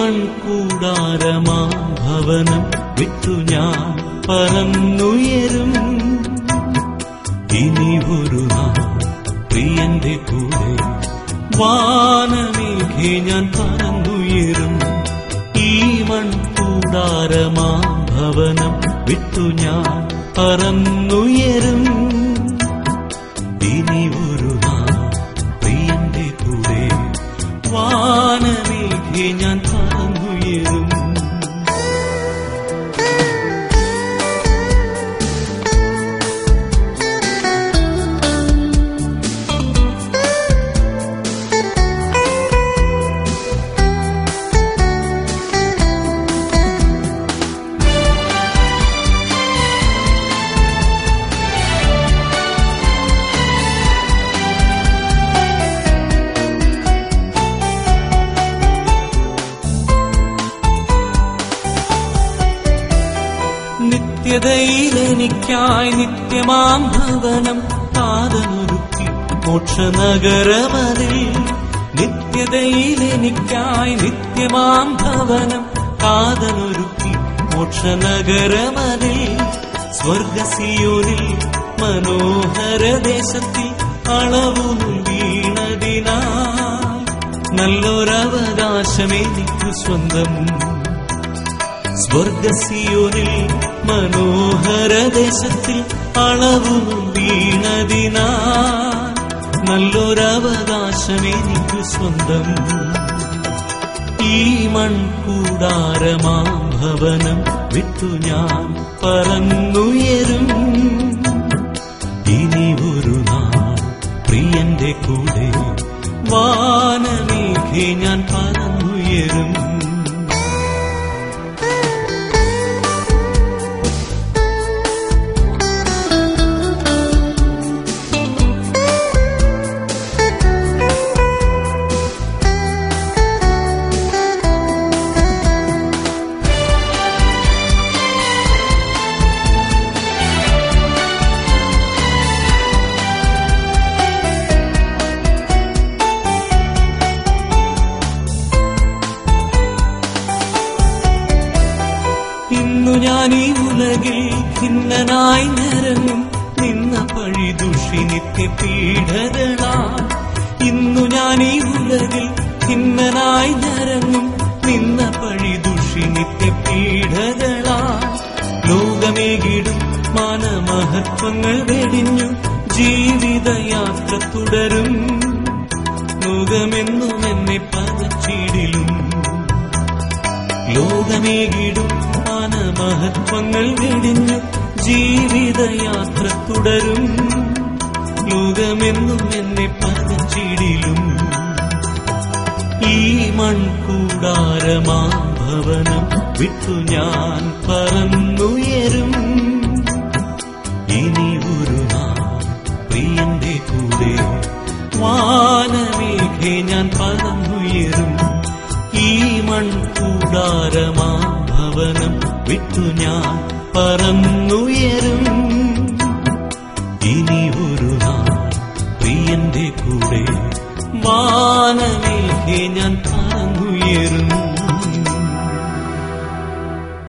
മൺകൂടാരമാ ഭവനം വിട്ടു ഞാൻ പറന്നുയരും ഇനി ഒരു നാൾ പ്രിയന്റെ കൂടെ വാനമേഘെ ഞാൻ പറന്നുയരും ഈ മൺകൂടാരമാ ഭവനം വിട്ടു ഞാൻ പറന്നുയരും ഇനി ഒരു നാൾ പ്രിയന്റെ കൂടെ വാനമേഘെ ഞാൻ പറന്നുയരും നിത്യതയിലെനിക്കായി നിത്യമാം ഭവനം പാതനൊരുക്കി മോക്ഷനഗരമതിൽ നിത്യതയിലെനിക്കായി നിത്യമാം ഭവനം പാതനൊരുക്കി മോക്ഷനഗരമതിൽ സ്വർഗസിയോനിൽ മനോഹര ദേശത്തിൽ അളവുകൾ വീണതിനാൽ നല്ലൊരവകാശമെനിക്കു സ്വന്തം സ്വർഗസിയോനിൽ മനോഹര ദേശത്തിൽ അളവും വീണതിനാ നല്ലൊരവകാശമെനിക്കു സ്വന്തം ഈ മൺകൂടാരമാ ഭവനം വിട്ടു ഞാൻ പറന്നുയരും ഇനി ഒരു നാൾ പ്രിയന്റെ കൂടെ വാനമേഘെ ഞാൻ പറന്നുയരും ഇന്നു ഞാൻ ഈ ഉലകിൽ ഖിന്നനായി നിരങ്ങും നിന്ന പഴി ദുഷി നിത്യ പീഡകളാ ഇന്നു ഞാൻ ഈ ഉലകിൽ ഖിന്നനായി നിരങ്ങും നിന്ന പഴി ദുഷി നിത്യ പീഡകളാ ലോകമേകിടും മാനമഹത്വങ്ങൾ വെടിഞ്ഞു ജീവിതയാത്ര തുടരും ലോകമെന്നും എന്നെ പതച്ചിടിലും ലോകമേകിടും മാനമഹത്വങ്ങൾ വെടിഞ്ഞു ജീവിതയാത്ര തുടരും ലോകമെന്നും എന്നെ പതച്ചിടിലും ഈ മൺകൂടാരമാ ഭവനം വിട്ടു ഞാൻ പറന്നുയരും ഇനി ഒരു നാൾ പ്രിയന്റെ കൂടെ വാനമേഘെ ഞാൻ പറന്നുയരും ഈ മൺകൂടാരമാ ഭവനം വിട്ടു ഞാൻ പറന്നുയരും ഇനി ഒരു നാൾ പ്രിയന്റെ കൂടെ വാനമേഘെ ഞാൻ പറന്നുയരും